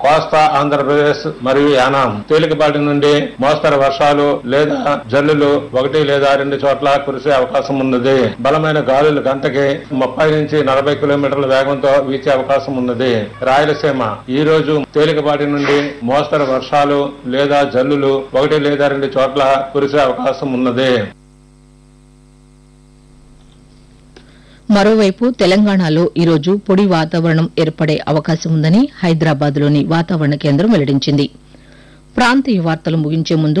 కోస్తా ఆంధ్రప్రదేశ్ మరియు యానాం తేలికపాటి నుండి మోస్తరు వర్షాలు లేదా జల్లులు ఒకటి లేదా రెండు చోట్ల కురిసే అవకాశం ఉన్నది బలమైన గాలులు గంటకి ముప్పై నుంచి నలభై కిలోమీటర్ల వేగంతో వీచే అవకాశం ఉన్నది రాయలసీమ ఈ రోజు తేలికపాటి నుండి మోస్తరు వర్షాలు లేదా జల్లులు ఒకటి లేదా రెండు చోట్ల కురిసే అవకాశం ఉన్నది మరోవైపు తెలంగాణలో ఈరోజు పొడి వాతావరణం ఏర్పడే అవకాశం ఉందని హైదరాబాద్లోని వాతావరణ కేంద్రం వెల్లడించింది ప్రాంతీయ వార్తలు ముగించే ముందు